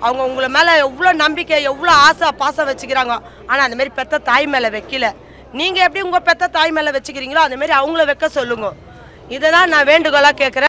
அவங்க உங்களை மேலே எவ்வளோ நம்பிக்கை எவ்வளோ ஆசை பாசம் வச்சுக்கிறாங்க ஆனால் அந்த மாதிரி பெத்த தாய் மேலே வைக்கல நீங்கள் எப்படி உங்கள் பெத்த தாய் மேலே வச்சுக்கிறீங்களோ அந்த மாதிரி அவங்கள வைக்க சொல்லுங்க இதை தான் நான் வேண்டுகோளாக கேட்குறேன்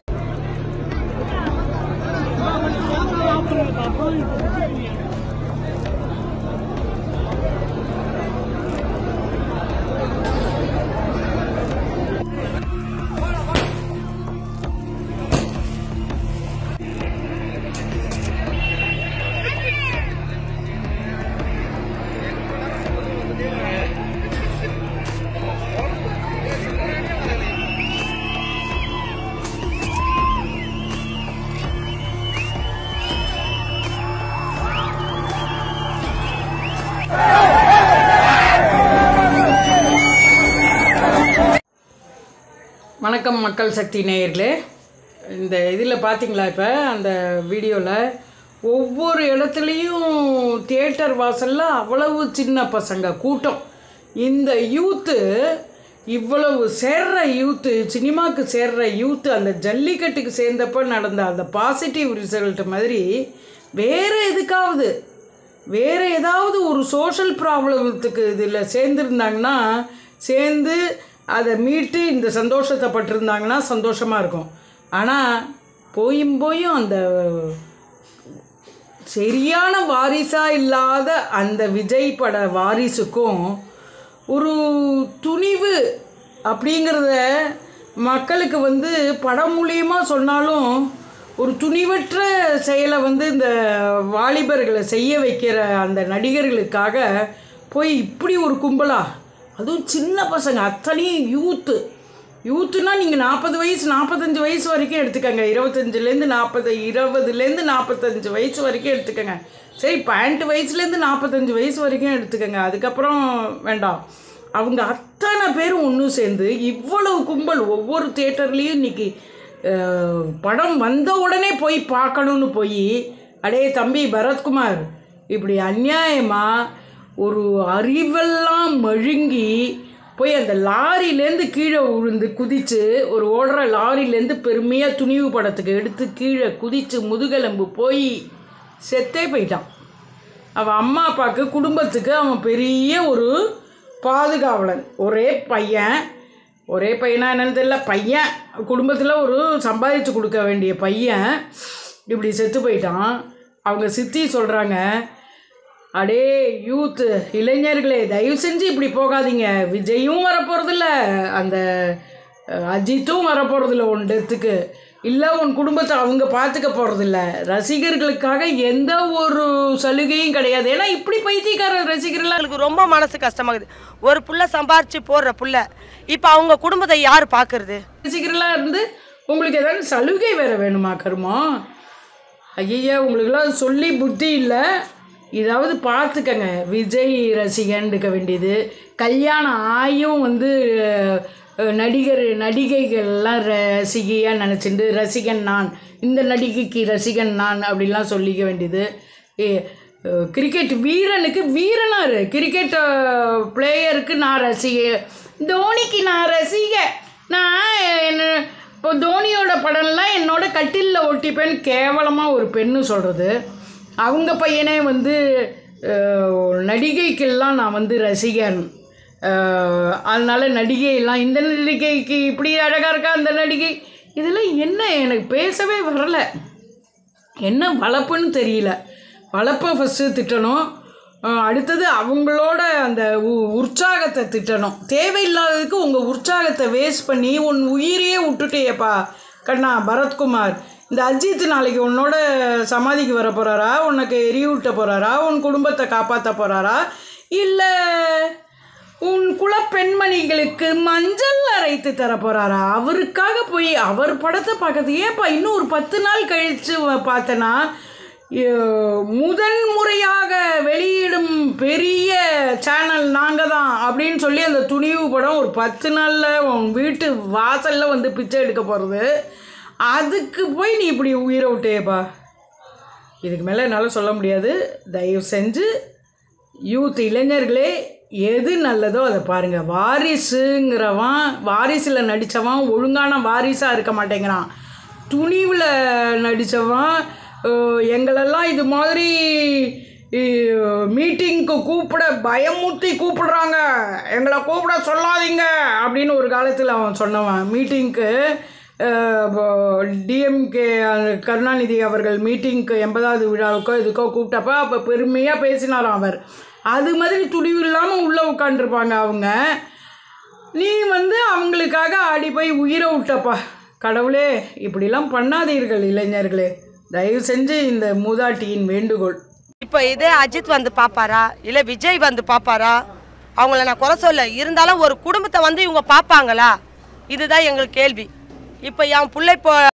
வணக்கம் மக்கள் சக்தி நேயர்களே இந்த இதில் பார்த்தீங்களா இப்போ அந்த வீடியோவில் ஒவ்வொரு இடத்துலையும் தியேட்டர் வாசலில் அவ்வளவு சின்ன பசங்க கூட்டம் இந்த யூத்து இவ்வளவு சேர்ற யூத்து சினிமாவுக்கு சேர்ற யூத்து அந்த ஜல்லிக்கட்டுக்கு சேர்ந்தப்ப நடந்த அந்த பாசிட்டிவ் ரிசல்ட் மாதிரி வேறு எதுக்காவது வேறு ஏதாவது ஒரு சோஷியல் ப்ராப்ளத்துக்கு இதில் சேர்ந்துருந்தாங்கன்னா சேர்ந்து அதை மீட்டு இந்த சந்தோஷத்தை பட்டிருந்தாங்கன்னா சந்தோஷமாக இருக்கும் ஆனால் போயும் போயும் அந்த சரியான வாரிசாக இல்லாத அந்த விஜய் பட வாரிசுக்கும் ஒரு துணிவு அப்படிங்கிறத மக்களுக்கு வந்து படம் மூலியமாக சொன்னாலும் ஒரு துணிவற்ற செயலை வந்து இந்த வாலிபர்களை செய்ய வைக்கிற அந்த நடிகர்களுக்காக போய் இப்படி ஒரு கும்பலா அதுவும் சின்ன பசங்க அத்தனையும் யூத்து யூத்துனா நீங்கள் நாற்பது வயசு நாற்பத்தஞ்சு வயசு வரைக்கும் எடுத்துக்கங்க இருபத்தஞ்சிலேருந்து நாற்பது இருபதுலேருந்து நாற்பத்தஞ்சு வயசு வரைக்கும் எடுத்துக்கங்க சரி பன்னெண்டு வயசுலேருந்து நாற்பத்தஞ்சு வயசு வரைக்கும் எடுத்துக்கங்க அதுக்கப்புறம் வேண்டாம் அவங்க அத்தனை பேரும் ஒன்று சேர்ந்து இவ்வளவு கும்பல் ஒவ்வொரு தேட்டர்லேயும் இன்னைக்கு அஹ், படம் வந்த உடனே போய் பார்க்கணுன்னு போய் அடே தம்பி பரத்குமார் இப்படி அநியாயமாக ஒரு அறிவெல்லாம் மழுங்கி போய் அந்த லாரியிலேருந்து கீழே விழுந்து குதித்து ஒரு ஓடுற லாரியிலேருந்து பெருமையாக துணிவு படத்துக்கு எடுத்து கீழே குதித்து முதுகெலும்பு போய் செத்தே போயிட்டான் அவன் அம்மா அப்பாவுக்கு குடும்பத்துக்கு அவன் பெரிய ஒரு பாதுகாவலன் ஒரே பையன் ஒரே பையனா என்னன்னு தெரியல பையன் குடும்பத்தில் ஒரு சம்பாதிச்சு கொடுக்க வேண்டிய பையன் இப்படி செத்து போயிட்டான் அவங்க சித்தி சொல்கிறாங்க அடே யூத்து இளைஞர்களே தயவு செஞ்சு இப்படி போகாதீங்க விஜயும் வரப்போகிறதில்ல அந்த அஹ், அஜித்தும் வரப்போகிறதில்ல உன் டெத்துக்கு இல்லை உன் குடும்பத்தை அவங்க பார்த்துக்க போகிறதில்ல ரசிகர்களுக்காக எந்த ஒரு சலுகையும் கிடையாது ஏன்னா இப்படி பைத்தியக்கார ரசிகர்கள்லாம் எங்களுக்கு ரொம்ப மனசு கஷ்டமாகுது ஒரு புள்ள சம்பாரிச்சு போடுற புள்ள இப்போ அவங்க குடும்பத்தை யார் பார்க்கறது ரசிகர்களாக இருந்து உங்களுக்கு ஏதாவது சலுகை வேறு வேணுமா கருமம் ஐயா உங்களுக்கெல்லாம் சொல்லி புத்தி இல்லை இதாவது பார்த்துக்கங்க விஜய் ரசிகன் இருக்க வேண்டியது கல்யாணம் ஆயும் வந்து அஹ், நடிகர் நடிகைகள்லாம் ரசிகையாக நினச்சிட்டு ரசிகன் நான் இந்த நடிகைக்கு ரசிகன் நான் அப்படிலாம் சொல்லிக்க வேண்டியது ஏ, அஹ், கிரிக்கெட் வீரனுக்கு வீரனாரு கிரிக்கெட் பிளேயருக்கு நான் ரசிகை தோனிக்கு நான் ரசிகை நான் என்ன இப்போ தோனியோட படம்லாம் என்னோட கட்டிலில் ஒட்டிப்பேன்னு கேவலமாக ஒரு பெண்ணு சொல்கிறது அவங்க பையனே வந்து அஹ், நடிகைக்கெல்லாம் நான் வந்து ரசிகன் அஹ், அதனால நடிகையெல்லாம் இந்த நடிகைக்கு இப்படி அழகாக இருக்கா அந்த நடிகை இதெல்லாம் என்ன எனக்கு பேசவே வரலை என்ன வளர்ப்புன்னு தெரியல வளர்ப்பை ஃபஸ்ட்டு திட்டணும் அஹ் அடுத்தது அவங்களோட அந்த உ- உற்சாகத்தை திட்டணும் தேவையில்லாததுக்கு உங்கள் உற்சாகத்தை வேஸ்ட் பண்ணி உன் உயிரையே விட்டுட்டேப்பா கண்ணா பரத்குமார் இந்த அஜித் நாளைக்கு உன்னோட சமாதிக்கு வர போகிறாரா உனக்கு எரியூட்ட போகிறாரா உன் குடும்பத்தை காப்பாற்ற போகிறாரா இல்லை உன் குலப்பெண்மணிகளுக்கு மஞ்சள் அரைத்து தர போகிறாரா அவருக்காக போய் அவர் படத்தை பார்க்கறது ஏன்ப்பா இன்னும் ஒரு பத்து நாள் கழித்து பார்த்தனா முதன் முறையாக வெளியிடும் பெரிய சேனல் நாங்கள் தான் அப்படின்னு சொல்லி அந்த துணிவு படம் ஒரு பத்து நாளில் உன் வீட்டு வாசலில் வந்து பிச்சை எடுக்க போகிறது அதுக்கு போய் நீ இப்படி உயிரை விட்டேப்பா இதுக்கு மேலே என்னால் சொல்ல முடியாது தயவு செஞ்சு யூத் இளைஞர்களே எது நல்லதோ அதை பாருங்கள் வாரிசுங்கிறவன் வாரிசில் நடித்தவன் ஒழுங்கான வாரிசாக இருக்க மாட்டேங்கிறான் துணிவில் நடித்தவன் அஹ், எங்களெல்லாம் இது மாதிரி மீட்டிங்க்கு கூப்பிட பயமுத்தி கூப்பிடுறாங்க எங்களை கூப்பிட சொல்லாதீங்க அப்படின்னு ஒரு காலத்தில் அவன் சொன்னவன் மீட்டிங்க்கு டிஎம்கே கருணாநிதி அவர்கள் மீட்டிங்க்கு எண்பதாவது விழாவுக்கோ இதுக்கோ கூப்பிட்டப்ப அப்போ பெருமையாக பேசினாராம் அவர் அது மாதிரி துணிவு இல்லாமல் உள்ளே உட்காந்துருப்பாங்க அவங்க நீ வந்து அவங்களுக்காக ஆடி போய் உயிரை விட்டப்பா கடவுளே இப்படிலாம் பண்ணாதீர்கள் இளைஞர்களே தயவு செஞ்சு இந்த மூதாட்டியின் வேண்டுகோள் இப்போ இதே அஜித் வந்து பார்ப்பாரா இல்லை விஜய் வந்து பார்ப்பாரா அவங்கள நான் குறை சொல்ல இருந்தாலும் ஒரு குடும்பத்தை வந்து இவங்க பார்ப்பாங்களா இதுதான் எங்களுக்கு கேள்வி இப்போ என் பிள்ளை இப்போ